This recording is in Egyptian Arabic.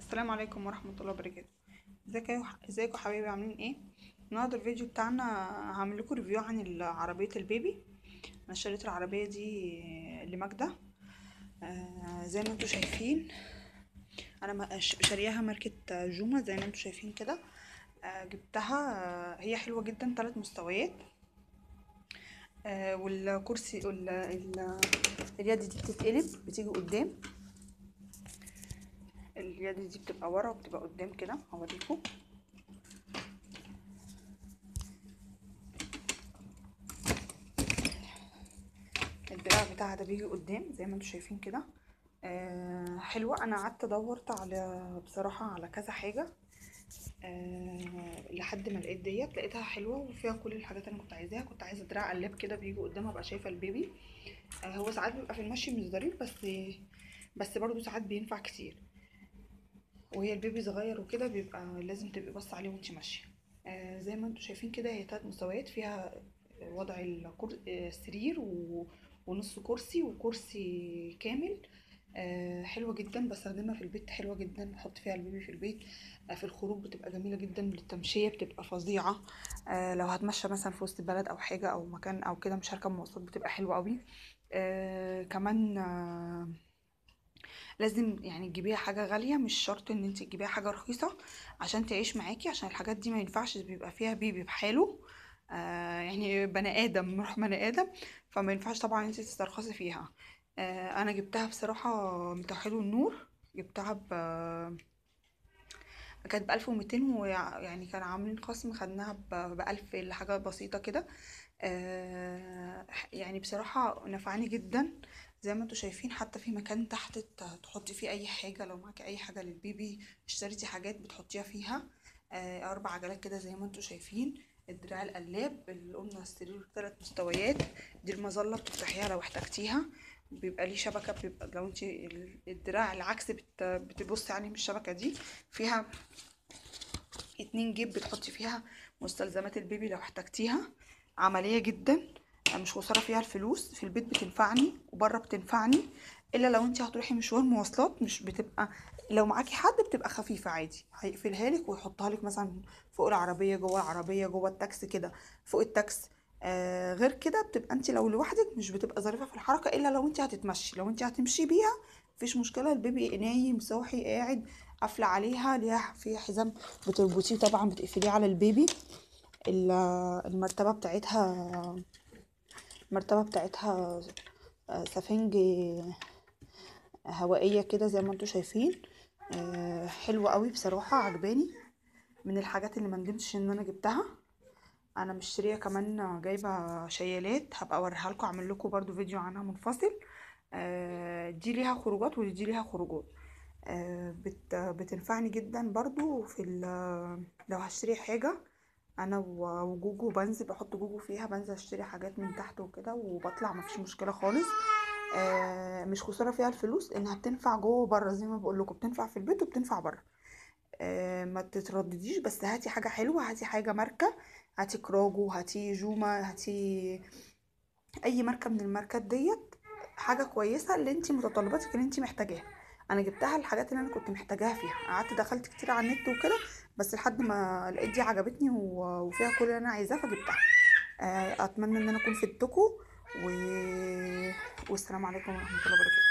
السلام عليكم ورحمة الله وبركاته ازيك يا ازيكم يا حبايبي عاملين ايه النهارده الفيديو بتاعنا هعمل لكم ريفيو عن عربية البيبي انا اشتريت العربية دي لماجدة آه زي ما انتم شايفين انا ما- ش- شارياها ماركة جوما زي ما انتم شايفين كده آه جبتها آه هي حلوة جدا ثلاث مستويات آه والكرسي وال- ال- اليد دي بتتقلب بتيجي قدام اليد دي بتبقى ورا وبتبقى قدام كده هوريكم الدراع بتاعها ده بيجي قدام زي ما انتم شايفين كده آه حلوة انا قعدت دورت على بصراحة على كذا حاجة آه لحد ما لقيت ديت لقيتها حلوة وفيها كل الحاجات اللي انا كنت عايزاها كنت عايزة دراع قلاب كده بيجي قدام ابقى شايفة البيبي آه هو ساعات بيبقى في المشي مش ظريف بس بس برضه ساعات بينفع كتير وهي البيبي صغير وكده بيبقى لازم تبقي بص عليه وانت ماشيه آه زي ما انتم شايفين كده هي تلات مستويات فيها وضع الكر... آه، السرير و... ونص كرسي وكرسي كامل آه حلوة جدا بستخدمها في البيت حلوة جدا بحط فيها البيبي في البيت آه في الخروج بتبقى جميلة جدا للتمشية بتبقى فظيعة آه لو هتمشى مثلا في وسط البلد او حاجة او مكان او كده مش هركب مواصلات بتبقى حلوة قوي آه كمان آه لازم يعني تجيبيها حاجة غالية مش شرط ان انت تجيبيها حاجة رخيصة عشان تعيش معاكي عشان الحاجات دي ما ينفعش بيبقى فيها بيبي بحاله آه يعني بني ادم روح بني ادم فما ينفعش طبعا انت تسترخصي فيها آه انا جبتها بصراحة من توحيد النور جبتها ب كانت بألف ومتين ويعني كان عاملين خصم خدناها ب- بألف إلا حاجة بسيطة كده آه، يعني بصراحة نفعني جدا زي ما انتوا شايفين حتى في مكان تحت ت- تحطي فيه أي حاجة لو معاكي أي حاجة للبيبي اشتريتي حاجات بتحطيها فيها آه، أربع عجلات كده زي ما انتوا شايفين الدراع القلاب اللي قلنا السرير ثلاث مستويات دي المظلة بتفتحيها لو احتجتيها بيبقى ليه شبكة بيبقى لو انت الدراع العكس بت- بتبصي عليه من الشبكة دي فيها اتنين جيب بتحطي فيها مستلزمات البيبي لو احتجتيها عملية جدا مش خسارة فيها الفلوس في البيت بتنفعني وبره بتنفعني الا لو انت هتروحي مشوار مواصلات مش بتبقى لو معاكي حد بتبقى خفيفة عادي هيقفلها لك ويحطها لك مثلا فوق العربية جوه العربية جوه التاكسي كده فوق التاكسي آه غير كده بتبقى انت لو لوحدك مش بتبقى ظريفة في الحركة الا لو انت هتتمشي لو انت هتمشي بيها مفيش مشكلة البيبي نايم صاحي قاعد قافلة عليها ليها فيها حزام بتربطيه طبعا بتقفليه على البيبي ال- المرتبة بتاعتها المرتبة بتاعتها آه، سفنج هوائية كده زي ما انتوا شايفين آه، حلوة قوي بصراحة عجباني من الحاجات اللي مندمتش ان انا جبتها انا مشتريه كمان جايبه شيالات هبقى اوريها لكم اعمل لكم برضو فيديو عنها منفصل آه، دي ليها خروجات ودي ليها خروجات آه، بت بتنفعني جدا برضو في ال- لو هشتري حاجه انا و- وجوجو بنزل بحط جوجو فيها بنزل اشتري حاجات من تحت وكده وبطلع مفيش مشكله خالص آه، مش خساره فيها الفلوس انها بتنفع جوه وبره زي ما بقول لكم بتنفع في البيت وبتنفع بره آه، ما تتردديش بس هاتي حاجه حلوه هاتي حاجه ماركه هاتي كراجو هاتي جوما هاتي اي ماركه من الماركات ديت حاجه كويسه اللي انت متطلباتك اللي انت محتاجاها انا جبتها الحاجات اللي انا كنت محتاجاها فيها قعدت دخلت كتير على النت وكده بس لحد ما لقيت دي عجبتني و- وفيها كل اللي انا عايزاه فجبتها آه، اتمنى ان انا اكون فدتكم و... والسلام عليكم ورحمه الله وبركاته